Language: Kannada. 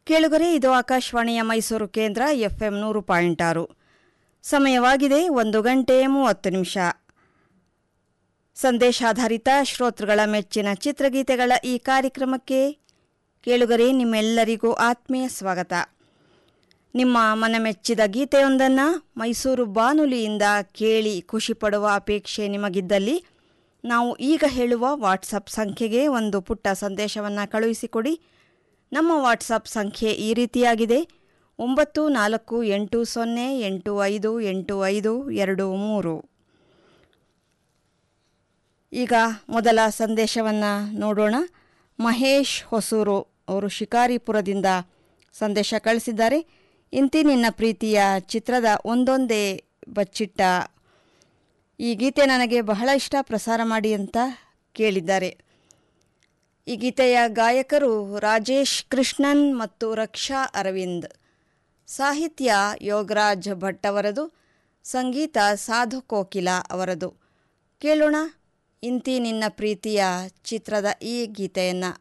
ಕೇಳುಗರೆ ಇದು ಆಕಾಶವಾಣಿಯ ಮೈಸೂರು ಕೇಂದ್ರ ಎಫ್ಎಂ ನೂರು ಪಾಯಿಂಟ್ ಆರು ಸಮಯವಾಗಿದೆ ಒಂದು ಗಂಟೆ ಮೂವತ್ತು ನಿಮಿಷ ಸಂದೇಶಾಧಾರಿತ ಶ್ರೋತೃಗಳ ಮೆಚ್ಚಿನ ಚಿತ್ರಗೀತೆಗಳ ಈ ಕಾರ್ಯಕ್ರಮಕ್ಕೆ ಕೇಳುಗರೆ ನಿಮ್ಮೆಲ್ಲರಿಗೂ ಆತ್ಮೀಯ ಸ್ವಾಗತ ನಿಮ್ಮ ಮನಮೆಚ್ಚಿದ ಗೀತೆಯೊಂದನ್ನು ಮೈಸೂರು ಬಾನುಲಿಯಿಂದ ಕೇಳಿ ಖುಷಿಪಡುವ ಅಪೇಕ್ಷೆ ನಿಮಗಿದ್ದಲ್ಲಿ ನಾವು ಈಗ ಹೇಳುವ ವಾಟ್ಸಪ್ ಸಂಖ್ಯೆಗೆ ಒಂದು ಪುಟ್ಟ ಸಂದೇಶವನ್ನು ಕಳುಹಿಸಿಕೊಡಿ ನಮ್ಮ ವಾಟ್ಸಪ್ ಸಂಖ್ಯೆ ಈ ರೀತಿಯಾಗಿದೆ ಒಂಬತ್ತು ನಾಲ್ಕು ಎಂಟು ಸೊನ್ನೆ ಎಂಟು ಐದು ಎಂಟು ಐದು ಎರಡು ಮೂರು ಈಗ ಮೊದಲ ಸಂದೇಶವನ್ನು ನೋಡೋಣ ಮಹೇಶ್ ಹೊಸೂರು ಅವರು ಶಿಕಾರಿಪುರದಿಂದ ಸಂದೇಶ ಕಳಿಸಿದ್ದಾರೆ ಇಂತಿ ನಿನ್ನ ಪ್ರೀತಿಯ ಚಿತ್ರದ ಒಂದೊಂದೇ ಬಚ್ಚಿಟ್ಟ ಈ ಗೀತೆ ನನಗೆ ಬಹಳ ಇಷ್ಟ ಪ್ರಸಾರ ಮಾಡಿ ಅಂತ ಕೇಳಿದ್ದಾರೆ ಈ ಗೀತೆಯ ಗಾಯಕರು ರಾಜೇಶ್ ಕೃಷ್ಣನ್ ಮತ್ತು ರಕ್ಷಾ ಅರವಿಂದ್ ಸಾಹಿತ್ಯ ಯೋಗರಾಜ್ ಭಟ್ ಅವರದು ಸಂಗೀತ ಸಾಧು ಕೋಕಿಲ ಅವರದು ಕೇಳೋಣ ಇಂತಿ ನಿನ್ನ ಪ್ರೀತಿಯ ಚಿತ್ರದ ಈ ಗೀತೆಯನ್ನು